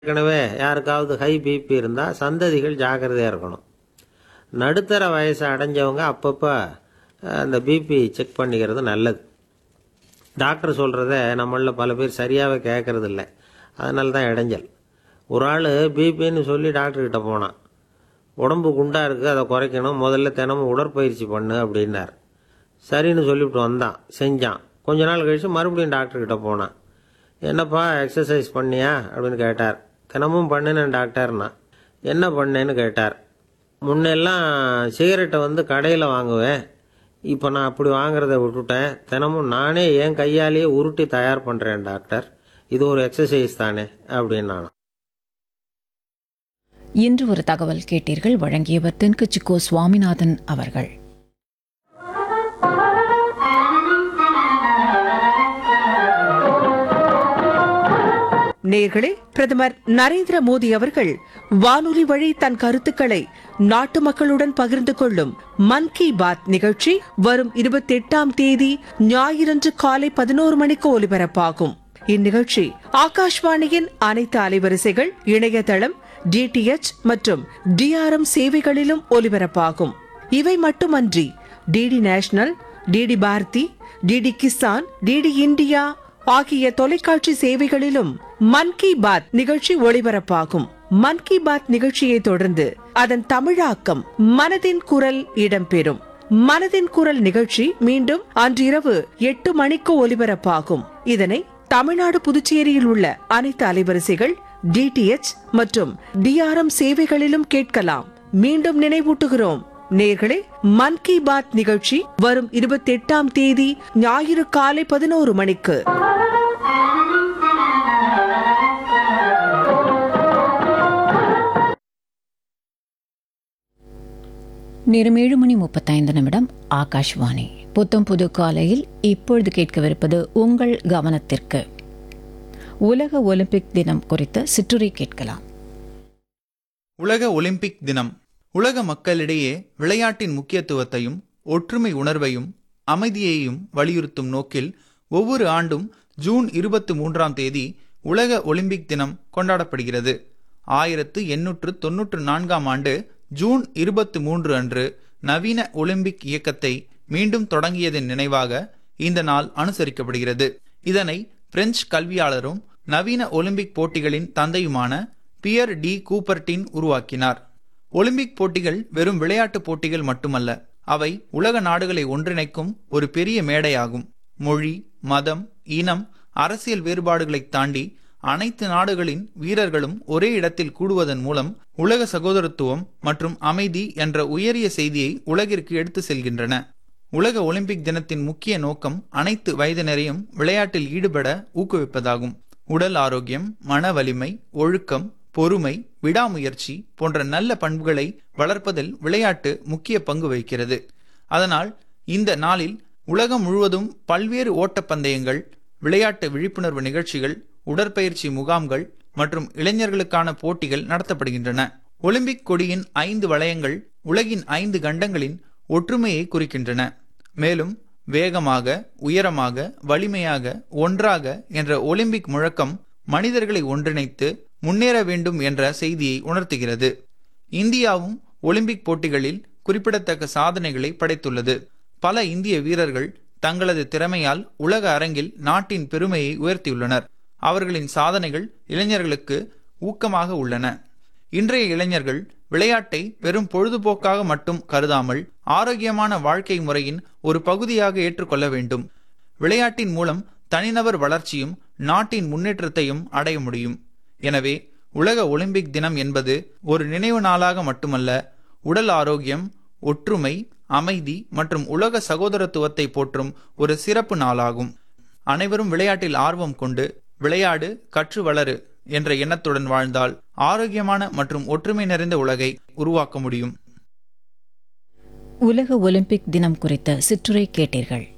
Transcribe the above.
ஏற்கனவே யாருக்காவது high BP இருந்தால் சந்ததிகள் ஜாக்கிரதையாக இருக்கணும் நடுத்தர வயசை அடைஞ்சவங்க அப்பப்போ அந்த பிபி செக் பண்ணிக்கிறது நல்லது டாக்டர் சொல்கிறத நம்மளில் பல பேர் சரியாகவே கேட்கறது இல்லை அதனால தான் இடைஞ்சல் ஒரு ஆள் பிபின்னு சொல்லி டாக்டர்கிட்ட போனான் உடம்பு குண்டாக இருக்குது அதை குறைக்கணும் முதல்ல தினமும் உடற்பயிற்சி பண்ணு அப்படின்னார் சரின்னு சொல்லிவிட்டு வந்தான் செஞ்சான் கொஞ்ச நாள் கழித்து மறுபடியும் டாக்டர்கிட்ட போனான் என்னப்பா எக்ஸசைஸ் பண்ணியா அப்படின்னு கேட்டார் தினமும் பண்ணினேன் டாக்டர்னா என்ன பண்ணேன்னு கேட்டார் முன்னெல்லாம் சிகரெட்டை வந்து கடையில் வாங்குவேன் இப்போ நான் அப்படி வாங்குறத விட்டுட்டேன் தினமும் நானே என் கையாலேயே உருட்டி தயார் பண்ணுறேன் டாக்டர் இது ஒரு எக்ஸசைஸ் தானே அப்படின்னு நானும் இன்று ஒரு தகவல் கேட்டீர்கள் வழங்கியவர் தென்கச்சிக்கோ சுவாமிநாதன் அவர்கள் நேர்களே பிரதமர் நரேந்திர மோடி அவர்கள் வானொலி வழி தன் கருத்துக்களை நாட்டு மக்களுடன் பகிர்ந்து கொள்ளும் மன் கி பாத் நிகழ்ச்சி வரும் இருபத்தி எட்டாம் தேதி ஞாயிறன்று காலை பதினோரு மணிக்கு ஒலிபரப்பாகும் இந்நிகழ்ச்சி ஆகாஷ்வாணியின் அனைத்து அலைவரிசைகள் இணையதளம் டிடிஎச் மற்றும் டிஆர்எம் சேவைகளிலும் ஒலிபரப்பாகும் இவை மட்டுமன்றி DD National DD Bharati DD Kisan DD India ஆகிய தொலைக்காட்சி சேவைகளிலும் மன் கி பாத் நிகழ்ச்சி ஒளிபரப்பாகும் மன் கி பாத் நிகழ்ச்சியை தொடர்ந்து அதன் தமிழாக்கம் மனதின் குரல் இடம்பெறும் மனதின் குரல் நிகழ்ச்சி மீண்டும் அன்றிரவு எட்டு மணிக்கு ஒலிபரப்பாகும் இதனை தமிழ்நாடு புதுச்சேரியில் உள்ள அனைத்து அலைவரிசைகள் டிடிஎச் மற்றும் டிஆர்எம் சேவைகளிலும் கேட்கலாம் மீண்டும் நினைவூட்டுகிறோம் நேர்களே மன் கி பாத் நிகழ்ச்சி வரும் இருபத்தி எட்டாம் தேதி ஞாயிறு காலை பதினோரு மணிக்கு நேரம் ஏழு மணி முப்பத்தைந்து நிமிடம் ஆகாஷ்வாணி புத்தம் புது காலையில் இப்பொழுது கேட்கவிருப்பது உங்கள் கவனத்திற்கு உலக ஒலிம்பிக் தினம் குறித்த சிற்றுரை கேட்கலாம் உலக ஒலிம்பிக் தினம் உலக மக்களிடையே விளையாட்டின் முக்கியத்துவத்தையும் ஒற்றுமை உணர்வையும் அமைதியையும் வலியுறுத்தும் நோக்கில் ஒவ்வொரு ஆண்டும் ஜூன் இருபத்தி மூன்றாம் தேதி உலக ஒலிம்பிக் தினம் கொண்டாடப்படுகிறது ஆயிரத்து எண்ணூற்று தொன்னூற்று நான்காம் ஆண்டு ஜூன் இருபத்தி மூன்று அன்று நவீன ஒலிம்பிக் இயக்கத்தை மீண்டும் தொடங்கியதன் நினைவாக இந்த நாள் அனுசரிக்கப்படுகிறது இதனை பிரெஞ்சு கல்வியாளரும் நவீன ஒலிம்பிக் போட்டிகளின் தந்தையுமான பியர் டி கூப்பர்டின் உருவாக்கினார் ஒலிம்பிக் போட்டிகள் வெறும் விளையாட்டுப் போட்டிகள் மட்டுமல்ல அவை உலக நாடுகளை ஒன்றிணைக்கும் ஒரு பெரிய மேடையாகும் மொழி மதம் இனம் அரசியல் வேறுபாடுகளைத் தாண்டி அனைத்து நாடுகளின் வீரர்களும் ஒரே இடத்தில் கூடுவதன் மூலம் உலக சகோதரத்துவம் மற்றும் அமைதி என்ற உயரிய செய்தியை உலகிற்கு எடுத்து செல்கின்றன உலக ஒலிம்பிக் தினத்தின் முக்கிய நோக்கம் அனைத்து வயதினரையும் விளையாட்டில் ஈடுபட ஊக்குவிப்பதாகும் உடல் ஆரோக்கியம் மன வலிமை ஒழுக்கம் பொறுமை விடாமுயற்சி போன்ற நல்ல பண்புகளை வளர்ப்பதில் விளையாட்டு முக்கிய பங்கு வகிக்கிறது அதனால் இந்த நாளில் உலகம் முழுவதும் பல்வேறு ஓட்டப்பந்தயங்கள் விளையாட்டு விழிப்புணர்வு நிகழ்ச்சிகள் உடற்பயிற்சி முகாம்கள் மற்றும் இளைஞர்களுக்கான போட்டிகள் நடத்தப்படுகின்றன ஒலிம்பிக் கொடியின் ஐந்து வளையங்கள் உலகின் ஐந்து கண்டங்களின் ஒற்றுமையை குறிக்கின்றன மேலும் வேகமாக உயரமாக வலிமையாக ஒன்றாக என்ற ஒலிம்பிக் முழக்கம் மனிதர்களை ஒன்றிணைத்து முன்னேற வேண்டும் என்ற செய்தியை உணர்த்துகிறது இந்தியாவும் ஒலிம்பிக் போட்டிகளில் குறிப்பிடத்தக்க சாதனைகளை படைத்துள்ளது பல இந்திய வீரர்கள் தங்களது திறமையால் உலக அரங்கில் நாட்டின் பெருமையை உயர்த்தியுள்ளனர் அவர்களின் சாதனைகள் இளைஞர்களுக்கு ஊக்கமாக உள்ளன இன்றைய இளைஞர்கள் விளையாட்டை வெறும் பொழுதுபோக்காக மட்டும் கருதாமல் ஆரோக்கியமான வாழ்க்கை முறையின் ஒரு பகுதியாக ஏற்றுக்கொள்ள வேண்டும் விளையாட்டின் மூலம் தனிநபர் வளர்ச்சியும் நாட்டின் முன்னேற்றத்தையும் அடைய முடியும் எனவே உலக ஒலிம்பிக் தினம் என்பது ஒரு நினைவு நாளாக மட்டுமல்ல உடல் ஆரோக்கியம் ஒற்றுமை அமைதி மற்றும் உலக சகோதரத்துவத்தை போற்றும் ஒரு சிறப்பு நாளாகும் அனைவரும் விளையாட்டில் ஆர்வம் கொண்டு விளையாடு கற்று வளரு என்ற எண்ணத்துடன் வாழ்ந்தால் ஆரோக்கியமான மற்றும் ஒற்றுமை நிறைந்த உலகை உருவாக்க முடியும் உலக ஒலிம்பிக் தினம் குறித்த சிற்றுரை கேட்டீர்கள்